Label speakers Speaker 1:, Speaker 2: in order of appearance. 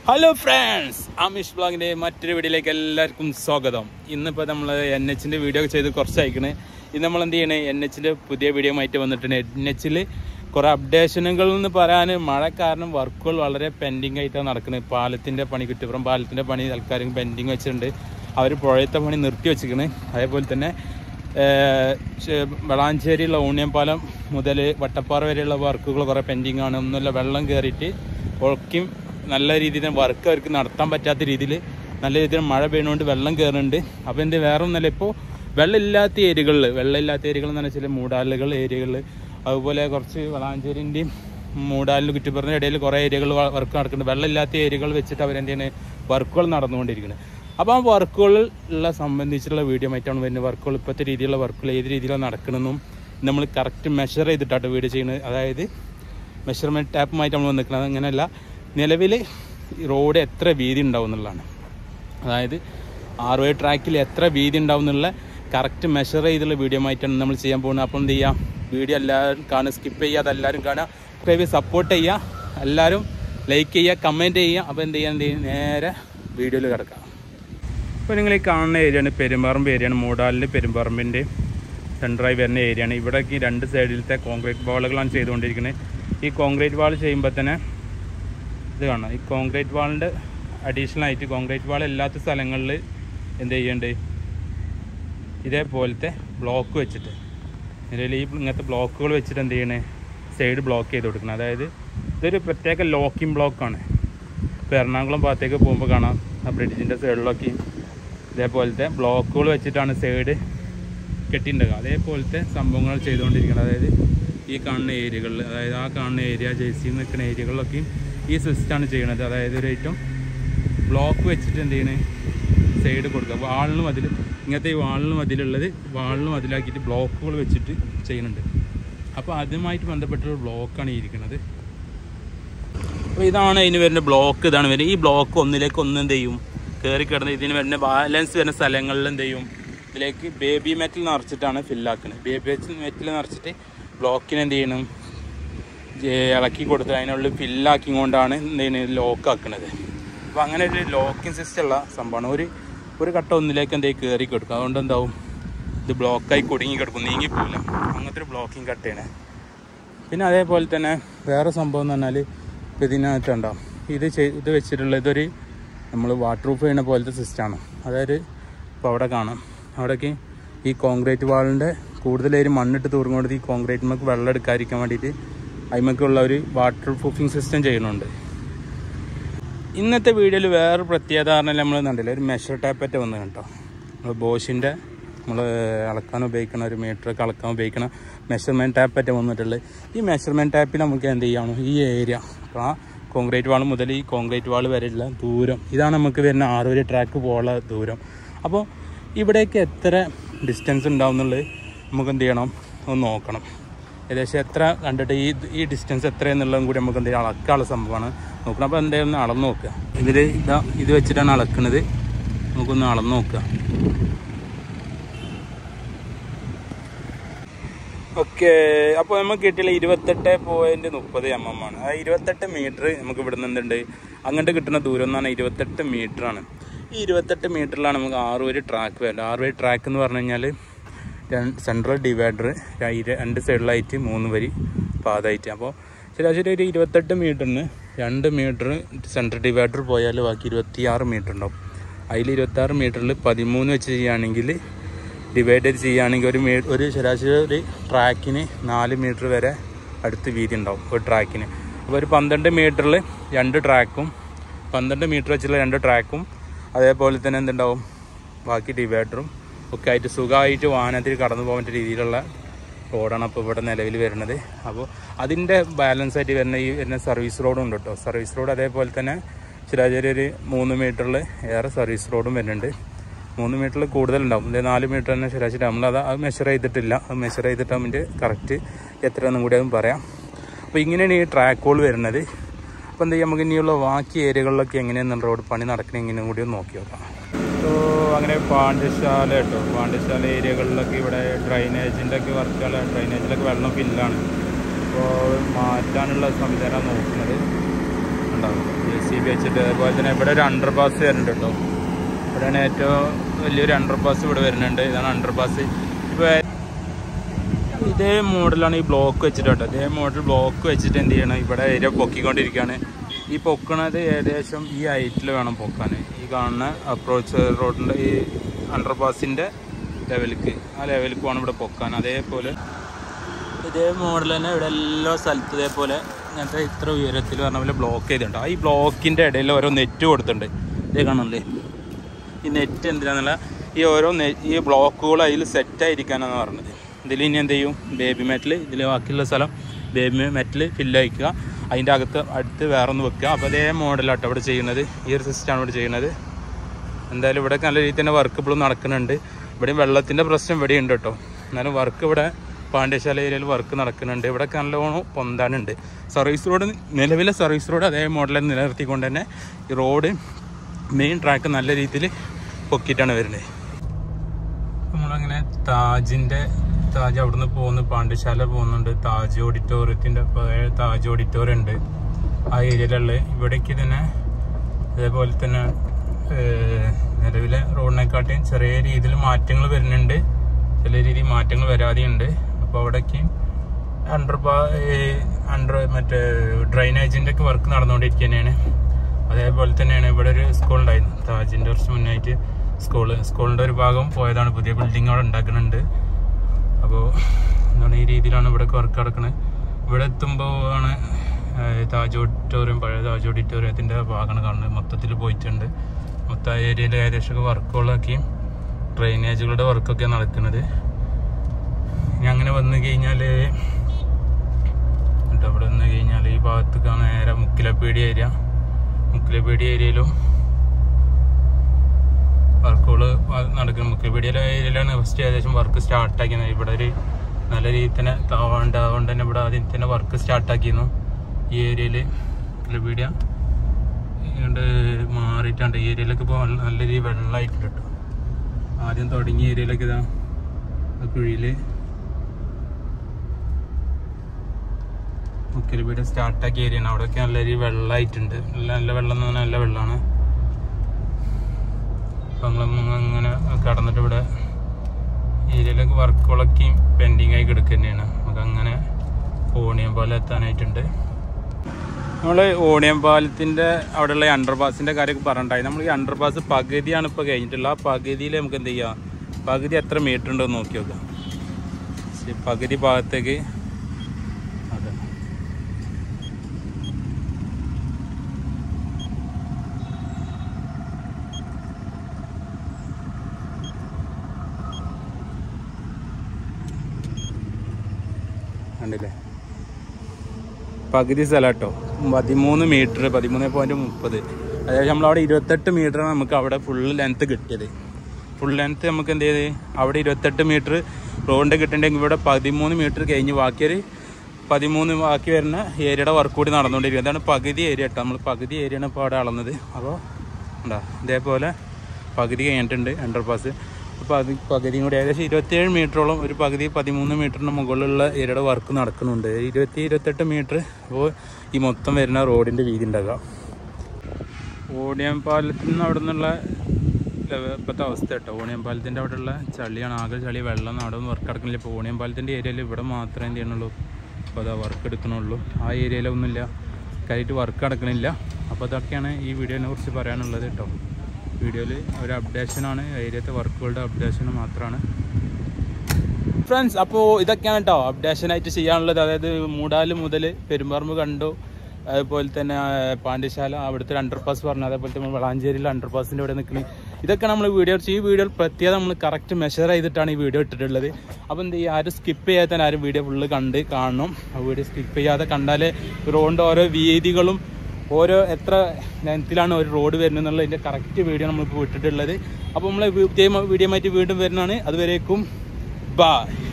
Speaker 1: hello friends Amish ബ്ലോഗിന്റെ മറ്റൊരു വീഡിയോയിലേക്ക് എല്ലാവർക്കും സ്വാഗതം ഇന്നിപ്പോൾ നമ്മൾ എൻ എച്ചിൻ്റെ വീഡിയോ ചെയ്ത് കുറച്ച് അയക്കണ് ഇന്ന് നമ്മൾ എന്ത് ചെയ്യണേ എൻ എച്ചിൻ്റെ പുതിയ വീഡിയോ ആയിട്ട് വന്നിട്ടുണ്ട് എൻ എച്ചിൽ കുറേ അപ്ഡേഷനുകൾ എന്ന് പറയാൻ മഴ കാരണം വർക്കുകൾ വളരെ പെൻഡിങ് ആയിട്ടാണ് നടക്കുന്നത് പാലത്തിൻ്റെ പണി കുറ്റിപ്പുറം പാലത്തിൻ്റെ പണി തൽക്കാലം പെൻഡിങ് വെച്ചിട്ടുണ്ട് അവർ പുഴയത്തെ പണി നിർത്തി വെച്ചിരിക്കണ് അതേപോലെ തന്നെ ഏഹ്, ചെ- വളാഞ്ചേരിയുള്ള ഊണിയം പാലം മുതൽ വട്ടപ്പാറ വരെയുള്ള വർക്കുകൾ കുറേ പെൻഡിങ് ആണ് ഒന്നുമില്ല വെള്ളം കയറിയിട്ട് ഉഴക്കും നല്ല രീതിയിൽ വർക്ക് അവർക്ക് നടത്താൻ പറ്റാത്ത രീതിയിൽ നല്ല രീതിയിൽ മഴ പെയ്യുന്നതുകൊണ്ട് വെള്ളം കയറുന്നുണ്ട് അപ്പോൾ എന്ത് വേറെ ഒന്നല്ല ഇപ്പോൾ വെള്ളമില്ലാത്ത ഏരിയകളിൽ വെള്ളമില്ലാത്ത ഏരിയകൾ എന്ന് പറഞ്ഞാൽ ചില മൂടാലുകൾ ഏരിയകളിൽ അതുപോലെ കുറച്ച് വളാഞ്ചേരിൻ്റെയും മൂടാലിൽ കുറ്റിപ്പുറത്തിൻ്റെ ഇടയിൽ കുറേ ഏരിയകൾ വർക്ക് നടക്കുന്നുണ്ട് വെള്ളമില്ലാത്ത ഏരിയകൾ വെച്ചിട്ട് അവരെന്താണ് വർക്കുകൾ നടന്നുകൊണ്ടിരിക്കുന്നത് അപ്പോൾ ആ വർക്കുകളുള്ള സംബന്ധിച്ചുള്ള വീഡിയോ ആയിട്ടാണ് വരുന്നത് വർക്കുകൾ ഇപ്പോഴത്തെ രീതിയിലുള്ള വർക്കുകൾ ഏത് രീതിയിലാണ് നടക്കണമെന്നും നമ്മൾ കറക്റ്റ് മെഷർ ചെയ്തിട്ടാണ് വീഡിയോ ചെയ്യുന്നത് അതായത് മെഷർമെൻറ്റ് ടാപ്പുമായിട്ട് നമ്മൾ നിൽക്കുന്നത് അങ്ങനെയല്ല നിലവിൽ റോഡ് എത്ര വീതി ഉണ്ടാവും എന്നുള്ളതാണ് അതായത് ആറ് വേ ട്രാക്കിൽ എത്ര വീതി ഉണ്ടാവും എന്നുള്ള കറക്റ്റ് മെഷർ ചെയ്തുള്ള വീഡിയോ ആയിട്ടാണ് നമ്മൾ ചെയ്യാൻ പോകുന്നത് അപ്പം എന്ത് ചെയ്യാം വീഡിയോ എല്ലാവരും കാണുക സ്കിപ്പ് ചെയ്യാതെ എല്ലാവരും കാണുക സബ്സ്ക്രൈബ് സപ്പോർട്ട് ചെയ്യുക എല്ലാവരും ലൈക്ക് ചെയ്യുക കമൻറ്റ് ചെയ്യുക അപ്പോൾ എന്ത് ചെയ്യാൻ എന്ത് ചെയ്യും നേരെ വീഡിയോയിൽ കിടക്കാം ഇപ്പോൾ നിങ്ങൾ ഈ കാണുന്ന ഏരിയയാണ് പെരുമ്പറമ്പ് ഏരിയയാണ് മൂടാലിൽ പെരുമ്പറമ്പിൻ്റെ സെൻറ്ററായി വരുന്ന ഏരിയയാണ് ഇവിടേക്ക് ഈ രണ്ട് സൈഡിലത്തെ കോൺക്രീറ്റ് വാളുകളാണ് ചെയ്തുകൊണ്ടിരിക്കുന്നത് ഈ കോൺക്രീറ്റ് വാൾ ചെയ്യുമ്പോൾ തന്നെ ഇത് കാണാം ഈ കോൺക്രീറ്റ് വാളിൻ്റെ അഡീഷണൽ ആയിട്ട് കോൺക്രീറ്റ് വാൾ ഇല്ലാത്ത സ്ഥലങ്ങളിൽ എന്ത് ചെയ്യേണ്ടത് ഇതേപോലത്തെ ബ്ലോക്ക് വെച്ചിട്ട് നിലവിൽ ഈ ഇങ്ങനത്തെ ബ്ലോക്കുകൾ വെച്ചിട്ട് എന്ത് ചെയ്യണേ സൈഡ് ബ്ലോക്ക് ചെയ്ത് കൊടുക്കണം അതായത് ഇതൊരു പ്രത്യേക ലോക്കിംഗ് ബ്ലോക്കാണ് ഇപ്പോൾ എറണാകുളം ഭാഗത്തേക്ക് പോകുമ്പോൾ കാണാം ആ ബ്രിഡ്ജിൻ്റെ സൈഡിലൊക്കെ ഇതേപോലത്തെ ബ്ലോക്കുകൾ വെച്ചിട്ടാണ് സൈഡ് കെട്ടിയിട്ടുണ്ടാകുക അതേപോലത്തെ സംഭവങ്ങൾ ചെയ്തുകൊണ്ടിരിക്കുന്നത് അതായത് ഈ കാണുന്ന ഏരിയകളിൽ അതായത് ആ കാണുന്ന ഏരിയ ജേഴ്സി നിൽക്കുന്ന ഏരിയകളിലൊക്കെയും ഈ സിസ്റ്റമാണ് ചെയ്യണത് അതായത് ഒരു ഐറ്റം ബ്ലോക്ക് വെച്ചിട്ട് എന്ത് ചെയ്യണേ സൈഡ് കൊടുക്കുക വാളിന് മതിൽ ഇങ്ങനത്തെ ഈ വാളിന് മതിലുള്ളത് വാളിന് മതിലാക്കിയിട്ട് ബ്ലോക്കുകൾ വെച്ചിട്ട് ചെയ്യുന്നുണ്ട് അപ്പോൾ അതുമായിട്ട് ബന്ധപ്പെട്ടൊരു ബ്ലോക്കാണ് ഈ ഇരിക്കുന്നത് അപ്പോൾ ഇതാണ് ഇതിന് വരുന്ന ബ്ലോക്ക് ഇതാണ് വരുന്നത് ഈ ബ്ലോക്ക് ഒന്നിലേക്ക് ഒന്ന് എന്ത് ചെയ്യും കയറി കിടന്ന് ഇതിന് വരുന്ന ബാലൻസ് വരുന്ന സ്ഥലങ്ങളിൽ എന്ത് ചെയ്യും ഇതിലേക്ക് ബേബി മെറ്റൽ നിറച്ചിട്ടാണ് ഫില്ലാക്കുന്നത് ബേബി മെറ്റൽ നിറച്ചിട്ട് ബ്ലോക്കിന് എന്ത് ചെയ്യണം ജെ- ഇളക്കി കൊടുത്ത് അതിനുള്ളിൽ ഫില്ലാക്കി കൊണ്ടാണ് എന്ത് ചെയ്യുന്നത് ലോക്ക് ആക്കുന്നത് അപ്പോൾ അങ്ങനെ ഒരു ലോക്കിംഗ് സിസ്റ്റം ഉള്ള സംഭവമാണ് ഒരു ഒരു കട്ട ഒന്നിലേക്ക് എന്തെങ്കിലും കയറി കൊടുക്കും അതുകൊണ്ട് എന്താവും ഇത് ബ്ലോക്കായി കുടുങ്ങി കിടക്കും നീങ്ങിപ്പോവില്ല അങ്ങനത്തെ ഒരു ബ്ലോക്കിംഗ് കട്ടയാണ് പിന്നെ അതേപോലെ തന്നെ വേറെ സംഭവം എന്ന് പറഞ്ഞാൽ ഇപ്പോൾ ഇതിനകത്തുണ്ടാവും ഇത് ചെയ് ഇത് വെച്ചിട്ടുള്ള ഇതൊരു നമ്മൾ വാട്ടർ പ്രൂഫ് ചെയ്യുന്ന പോലത്തെ സിസ്റ്റമാണ് അതായത് ഇപ്പോൾ അവിടെ കാണാം അവിടേക്ക് ഈ കോൺക്രീറ്റ് വാളിൻ്റെ കൂടുതലായി മണ്ണിട്ട് തൂർങ്ങോണ്ട് ഈ കോൺക്രീറ്റ് നമുക്ക് വെള്ളം എടുക്കാതിരിക്കാൻ വേണ്ടിയിട്ട് അതിമൊക്കെയുള്ള ഒരു വാട്ടർ പ്രൂഫിംഗ് സിസ്റ്റം ചെയ്യുന്നുണ്ട് ഇന്നത്തെ വീഡിയോയിൽ വേറെ പ്രത്യേകത പറഞ്ഞാൽ നമ്മൾ കണ്ടില്ല ഒരു മെഷർ ടാപ്പറ്റ് വന്നു കേട്ടോ നമ്മൾ ബോഷിൻ്റെ നമ്മൾ അളക്കാൻ ഉപയോഗിക്കുന്ന ഒരു മീറ്ററൊക്കെ അളക്കാൻ ഉപയോഗിക്കുന്ന മെഷർമെൻറ്റ് ടാപ്പറ്റ് വന്നിട്ടുള്ളത് ഈ മെഷർമെൻറ്റ് ടാപ്പിൽ നമുക്ക് എന്ത് ചെയ്യണം ഈ ഏരിയ അപ്പോൾ ആ കോൺക്രീറ്റ് വാൾ മുതൽ ഈ കോൺക്രീറ്റ് വാൾ വരെയുള്ള ദൂരം ഇതാണ് നമുക്ക് വരുന്ന ആറ് വരെ ട്രാക്ക് പോകാനുള്ള ദൂരം അപ്പോൾ ഇവിടേക്ക് എത്ര ഡിസ്റ്റൻസ് ഉണ്ടാവും എന്നുള്ളത് നമുക്ക് എന്ത് ചെയ്യണം ഒന്ന് നോക്കണം ഏകദേശം എത്ര കണ്ടിട്ട് ഈ ഈ ഡിസ്റ്റൻസ് എത്ര എന്നുള്ളതും കൂടി നമുക്ക് എന്തെങ്കിലും അളക്കാനുള്ള സംഭവമാണ് നോക്കണം അപ്പോൾ എന്തായാലും ഒന്ന് അളന്ന് നോക്കുക ഇതിൽ ഇതാ ഇത് വെച്ചിട്ടാണ് അളക്കുന്നത് നമുക്കൊന്ന് അളന്ന് നോക്കുക ഓക്കെ അപ്പോൾ നമുക്ക് കിട്ടിയുള്ള ഇരുപത്തെട്ട് പോയിന്റ് മുപ്പത് എം എം ആണ് അതായത് ഇരുപത്തെട്ട് മീറ്റർ നമുക്ക് ഇവിടെ നിന്ന് എന്തുണ്ട് അങ്ങോട്ട് കിട്ടുന്ന ദൂരം എന്ന് പറഞ്ഞാൽ ഇരുപത്തെട്ട് മീറ്റർ ആണ് ഈ ഇരുപത്തെട്ട് മീറ്ററിലാണ് നമുക്ക് ആറ് വരി ട്രാക്ക് വരുന്നത് ആറ് വരി ട്രാക്ക് എന്ന് പറഞ്ഞു കഴിഞ്ഞാൽ സെൻട്രൽ ഡിവൈഡർ രണ്ട് സൈഡിലായിട്ട് മൂന്ന് വരി പാതായിട്ട് അപ്പോൾ ശരാശരി ഒരു ഇരുപത്തെട്ട് മീറ്ററിന് രണ്ട് മീറ്റർ സെൻട്രൽ ഡിവൈഡർ പോയാൽ ബാക്കി ഇരുപത്തിയാറ് മീറ്റർ ഉണ്ടാവും അതിൽ ഇരുപത്താറ് മീറ്ററിൽ പതിമൂന്ന് വെച്ച് ചെയ്യുകയാണെങ്കിൽ ഡിവൈഡ് ചെയ്യുകയാണെങ്കിൽ ഒരു മീ ഒരു ശരാശരി ഒരു ട്രാക്കിന് നാല് മീറ്റർ വരെ അടുത്ത് വീതി ഉണ്ടാവും ഒരു ട്രാക്കിന് അപ്പോൾ ഒരു പന്ത്രണ്ട് മീറ്ററിൽ രണ്ട് ട്രാക്കും പന്ത്രണ്ട് മീറ്റർ വെച്ചുള്ള രണ്ട് ട്രാക്കും അതേപോലെ തന്നെ എന്തുണ്ടാവും ബാക്കി ഡിവൈഡറും ഒക്കെ ആയിട്ട് സുഖമായിട്ട് വാഹനത്തിൽ കടന്നു പോകാൻ പറ്റിയ രീതിയിലുള്ള റോഡാണ് അപ്പോൾ ഇവിടെ നിലവിൽ വരുന്നത് അപ്പോൾ അതിൻ്റെ ബാലൻസ് ആയിട്ട് വരുന്ന ഈ വരുന്ന സർവീസ് റോഡും ഉണ്ട് കേട്ടോ സർവീസ് റോഡ് അതേപോലെ തന്നെ ശരാശരി ഒരു മൂന്ന് മീറ്ററിൽ ഏറെ സർവീസ് റോഡും വരുന്നുണ്ട് മൂന്ന് മീറ്ററിൽ കൂടുതലുണ്ടാവും ഇത് നാല് മീറ്റർ തന്നെ ശരാശരി നമ്മൾ അത് അത് മെഷർ ചെയ്തിട്ടില്ല അത് മെഷർ ചെയ്തിട്ട് അതിൻ്റെ കറക്റ്റ് എത്രയാണെന്നും കൂടി അതും പറയാം അപ്പോൾ ഇങ്ങനെയാണ് ഈ ട്രാക്കുകൾ വരുന്നത് അപ്പോൾ എന്താ ചെയ്യുക നമുക്ക് ഇനിയുള്ള ബാക്കി ഏരിയകളിലൊക്കെ എങ്ങനെയാണ് റോഡ് പണി നടക്കണേ ഇങ്ങനെ കൂടി ഒന്ന് നോക്കി നോക്കാം അപ്പോൾ അങ്ങനെ പാണ്ഡ്യശാല കേട്ടോ പാണ്ഡ്യശാല ഏരിയകളിലൊക്കെ ഇവിടെ ഡ്രൈനേജിൻ്റെ ഒക്കെ വർക്കുകൾ ഡ്രൈനേജിലൊക്കെ വെള്ളം ഫില്ലാണ് അപ്പോൾ മാറ്റാനുള്ള സംവിധാനം നോക്കുന്നത് കണ്ട ഉണ്ടാവും ജെ സി ബി വെച്ചിട്ട് അതുപോലെ തന്നെ ഇവിടെ ഒരു അണ്ടർ പാസ് വരുന്നുണ്ട് കേട്ടോ ഇവിടെയാണ് ഏറ്റവും വലിയൊരു അണ്ടർ പാസ് ഇവിടെ വരുന്നുണ്ട് ഇതാണ് അണ്ടർ പാസ് ഇപ്പോൾ ഇതേ മോഡലാണ് ഈ ബ്ലോക്ക് വെച്ചിട്ട് കേട്ടോ ഇതേ മോഡൽ ബ്ലോക്ക് വെച്ചിട്ട് എന്ത് ചെയ്യണം ഇവിടെ ഏരിയ പൊക്കിക്കൊണ്ടിരിക്കുകയാണ് ഈ പൊക്കണത് ഏകദേശം ഈ ഹൈറ്റിൽ വേണം പൊക്കാൻ ഈ കാണുന്ന അപ്രോച്ച് റോഡിൻ്റെ ഈ അണ്ടർ പാസിൻ്റെ ലെവലിക്ക് ആ ലെവലിക്ക് വേണം ഇവിടെ പൊക്കാൻ അതേപോലെ ഇതേ മോഡൽ തന്നെ ഇവിടെ എല്ലാ സ്ഥലത്തും ഇതേപോലെ ഇങ്ങനത്തെ ഇത്ര ഉയരത്തിൽ പറഞ്ഞ പോലെ ബ്ലോക്ക് ചെയ്തിട്ടുണ്ട് ആ ഈ ബ്ലോക്കിൻ്റെ ഇടയിൽ ഓരോ നെറ്റ് കൊടുത്തിട്ടുണ്ട് ഇതേ കാണുന്നില്ലേ ഈ നെറ്റ് എന്തിനാന്നുള്ള ഈ ഓരോ നെ ഈ ബ്ലോക്കുകൾ അതിൽ സെറ്റായിരിക്കാനാണ് പറഞ്ഞത് ഇതിൽ ഇനി എന്ത് ചെയ്യും ബേബി മെറ്റൽ ഇതിൽ ബാക്കിയുള്ള സ്ഥലം ബേബി മെറ്റൽ ഫില്ല് അയക്കുക അതിൻ്റെ അകത്ത് അടുത്ത് വേറെ ഒന്ന് വെക്കുക അപ്പോൾ അതേ മോഡലാട്ടോ ഇവിടെ ചെയ്യുന്നത് ഈ ഒരു സിസ്റ്റമാണ് ഇവിടെ ചെയ്യുന്നത് എന്തായാലും ഇവിടെ നല്ല രീതിയിൽ തന്നെ വർക്ക് ഇപ്പോഴും നടക്കുന്നുണ്ട് ഇവിടെ വെള്ളത്തിൻ്റെ പ്രശ്നം ഇവിടെ ഉണ്ട് കേട്ടോ എന്നാലും വർക്ക് ഇവിടെ പാണ്ഡ്യശാല ഏരിയയിൽ വർക്ക് നടക്കുന്നുണ്ട് ഇവിടെ നല്ലോണം പൊന്താനുണ്ട് സർവീസ് റോഡ് നിലവിലെ സർവീസ് റോഡ് അതേ മോഡലിൽ നിലനിർത്തിക്കൊണ്ട് തന്നെ ഈ റോഡ് മെയിൻ ട്രാക്ക് നല്ല രീതിയിൽ പൊക്കിയിട്ടാണ് വരുന്നത് നമ്മളങ്ങനെ താജിൻ്റെ താജ് അവിടുന്ന് പോകുന്നു പാണ്ഡ്യശാല പോകുന്നുണ്ട് താജ് ഓഡിറ്റോറിയത്തിൻ്റെ പഴയ താജ് ഓഡിറ്റോറിയം ഉണ്ട് ആ ഏരിയയിലുള്ള ഇവിടേക്ക് തന്നെ അതേപോലെ തന്നെ ഏഹ്, നിലവിലെ റോഡിനെക്കാട്ടിയും ചെറിയ രീതിയിൽ മാറ്റങ്ങൾ വരുന്നുണ്ട് ചില രീതിയിൽ മാറ്റങ്ങൾ വരാതെയുണ്ട് അപ്പോൾ അവിടേക്ക് അണ്ടർ പാ അണ്ടർ മറ്റേ ഡ്രൈനേജിൻ്റെ ഒക്കെ വർക്ക് നടന്നുകൊണ്ടിരിക്കുന്നതാണ് അതേപോലെ തന്നെയാണ് ഇവിടെ ഒരു സ്കൂൾ ഉണ്ടായിരുന്നു താജിൻ്റെ കുറച്ച് മുന്നായിട്ട് സ്കൂള് സ്കൂളിൻ്റെ ഒരു ഭാഗം പോയതാണ് പുതിയ ബിൽഡിംഗ് അവിടെ ഉണ്ടാക്കുന്നുണ്ട് അപ്പോൾ എന്താണ് ഈ രീതിയിലാണ് ഇവിടെ വർക്ക് നടക്കുന്നത് ഇവിടെ എത്തുമ്പോൾ ആണ് ഏഹ്, താജ് ഓഡിറ്റോറിയം പഴയ താജ് ഓഡിറ്റോറിയത്തിൻ്റെ ഭാഗമാണ് കാണുന്നത് മൊത്തത്തിൽ പോയിട്ടുണ്ട് മൊത്തം ആ ഏരിയയിൽ ഏകദേശം വർക്കുകളൊക്കെയും ഡ്രെയിനേജുകളുടെ വർക്കൊക്കെ നടക്കുന്നത് ഇനി അങ്ങനെ വന്നു കഴിഞ്ഞാൽ എന്നിട്ട് അവിടെ വന്നു കഴിഞ്ഞാൽ ഈ ഭാഗത്തേക്കാണ് നേരെ മുക്കിലപ്പേടി ഏരിയ മുക്കിലപ്പേടി ഏരിയയിലും വർക്കുകൾ നടക്കുന്നത് മുക്കിലപ്പേടിയിലെ ഏരിയയിലാണ് ഫസ്റ്റ് ഏകദേശം വർക്ക് സ്റ്റാർട്ടാക്കിയത് ഇവിടെ ഒരു നല്ല രീതിയിൽ തന്നെ താവാണ്ട് അതുകൊണ്ട് തന്നെ ഇവിടെ ആദ്യം തന്നെ വർക്ക് സ്റ്റാർട്ടാക്കിയിരുന്നു ഈ ഏരിയയിൽ മുക്കിലപ്പേടിയ ഇങ്ങോട്ട് മാറിയിട്ടുണ്ട് ഈ ഏരിയയിലൊക്കെ ഇപ്പോൾ നല്ല രീതിയിൽ വെള്ളമായിട്ടുണ്ട് കേട്ടോ ആദ്യം തുടങ്ങിയ ഏരിയയിലൊക്കെ ഇതാ ആ കുഴിയിൽ മുക്കലിപ്പീട് സ്റ്റാർട്ടാക്കിയ ഏരിയയാണ് അവിടെയൊക്കെ നല്ല രീതിയിൽ വെള്ളമായിട്ടുണ്ട് നല്ല നല്ല വെള്ളം എന്ന് പറഞ്ഞാൽ നല്ല വെള്ളമാണ് അപ്പം നമ്മൾ അങ്ങനെ കടന്നിട്ട് ഇവിടെ ഏരിയയിലൊക്കെ വർക്കുകളൊക്കെ പെൻഡിങ് ആയി കിടക്കുക തന്നെയാണ് നമുക്ക് അങ്ങനെ ഓണിയം പാലം എത്താനായിട്ടുണ്ട് നമ്മൾ ഓണിയം പാലത്തിൻ്റെ അവിടെയുള്ള അണ്ടർ പാസിൻ്റെ കാര്യമൊക്കെ പറഞ്ഞിട്ടുണ്ടായി നമ്മൾ ഈ അണ്ടർ പാസ് പകുതിയാണ് ഇപ്പോൾ കഴിഞ്ഞിട്ടുള്ളത് ആ പകുതിയിൽ നമുക്ക് എന്ത് ചെയ്യാം പകുതി എത്ര മീറ്റർ ഉണ്ടെന്ന് നോക്കി നോക്കാം ശരി, പകുതി ഭാഗത്തേക്ക് അതെ കണ്ടില്ലേ പകുതി സ്ഥലം കേട്ടോ പതിമൂന്ന് മീറ്റർ പതിമൂന്ന് പോയിന്റ് മുപ്പത് അതായത് നമ്മളവിടെ ഇരുപത്തെട്ട് മീറ്ററാണ് നമുക്ക് അവിടെ ഫുൾ ലെങ്ത്ത് കിട്ടിയത് ഫുൾ ലെങ്ത്ത് നമുക്ക് എന്ത് ചെയ്ത് അവിടെ ഇരുപത്തെട്ട് മീറ്റർ റോഡിൻ്റെ കിട്ടണമെങ്കിൽ ഇവിടെ പതിമൂന്ന് മീറ്റർ കഴിഞ്ഞ് ബാക്കിയൊരു പതിമൂന്ന് ബാക്കി വരുന്ന ഏരിയയുടെ വർക്ക് കൂടി നടന്നുകൊണ്ടിരിക്കും അതാണ് പകുതി ഏരിയ കേട്ടോ നമ്മൾ പകുതി ഏരിയയാണ് ഇപ്പോൾ അവിടെ അളന്നത് അപ്പോൾ ഉണ്ടാ ഇതേപോലെ പകുതി കഴിഞ്ഞിട്ടുണ്ട് അണ്ടർ പാസ് പകുതി പകുതിയും കൂടി ഏകദേശം ഇരുപത്തിയേഴ് മീറ്ററോളം ഒരു പകുതി പതിമൂന്ന് മീറ്ററിന് മുകളിലുള്ള ഏരിയയുടെ വർക്ക് നടക്കുന്നുണ്ട് ഇരുപത്തി ഇരുപത്തെട്ട് മീറ്റർ അപ്പോൾ ഈ മൊത്തം വരുന്ന റോഡിൻ്റെ വീതി ഉണ്ടാകാം ഓടിയം പാലത്തിൽ നിന്ന് അവിടെ നിന്നുള്ള ഇപ്പോഴത്തെ അവസ്ഥ കേട്ടോ ഓണിയം പാലത്തിൻ്റെ അവിടെയുള്ള ചളിയാണ് ആകെ ചളി വെള്ളം അവിടെ ഒന്നും വർക്ക് നടക്കുന്നില്ല ഇപ്പോൾ ഓണിയം പാലത്തിൻ്റെ ഏരിയയിൽ ഇവിടെ മാത്രമേ എന്ത് ചെയ്യണുള്ളൂ അപ്പോൾ അതാ വർക്ക് എടുക്കണുള്ളൂ ആ ഏരിയയിലൊന്നുമില്ല കാര്യമായിട്ട് വർക്ക് നടക്കണില്ല അപ്പോൾ അതൊക്കെയാണ് ഈ വീഡിയോനെ കുറിച്ച് പറയാനുള്ളത് കേട്ടോ വീഡിയോയിൽ ഒരു അപ്ഡേഷനാണ് ഏരിയത്തെ വർക്കുകളുടെ അപ്ഡേഷൻ മാത്രമാണ് ഫ്രണ്ട്സ് അപ്പോൾ ഇതൊക്കെയാണ് കേട്ടോ അപ്ഡേഷനായിട്ട് ചെയ്യാനുള്ളത് അതായത് മൂടാല് മുതൽ പെരുമ്പറമ്പ് കണ്ടു അതുപോലെ തന്നെ ആ, പാണ്ഡ്യശാല അവിടുത്തെ ഒരു അണ്ടർ പാസ് പറഞ്ഞു അതേപോലെ തന്നെ വളാഞ്ചേരിയിലെ അണ്ടർ പാസിൻ്റെ ഇവിടെ നിൽക്കുന്നത് ഇതൊക്കെ നമ്മൾ വീഡിയോ ഈ വീഡിയോ പ്രത്യേകത നമ്മൾ കറക്റ്റ് മെഷർ ചെയ്തിട്ടാണ് ഈ വീഡിയോ ഇട്ടിട്ടുള്ളത് അപ്പോൾ എന്ത് ചെയ്യുക ആരും സ്കിപ്പ് ചെയ്യാതെ തന്നെ ആരും വീഡിയോ ഫുള്ള് കണ്ട് കാണണം ആ വീഡിയോ സ്കിപ്പ് ചെയ്യാതെ കണ്ടാലേ റോഡിൻ്റെ ഓരോ വീതികളും ഓരോ എത്ര ലെങ്ത്തിലാണ് ഒരു റോഡ് വരുന്നത് എന്നുള്ളതിൻ്റെ കറക്റ്റ് വീഡിയോ നമ്മളിപ്പോൾ ഇട്ടിട്ടുള്ളത് അപ്പോൾ നമ്മൾ വീഡിയോ വീഡിയോ ആയിട്ട് വീണ്ടും വരുന്നതാണ് അതുവരേക്കും ബായ്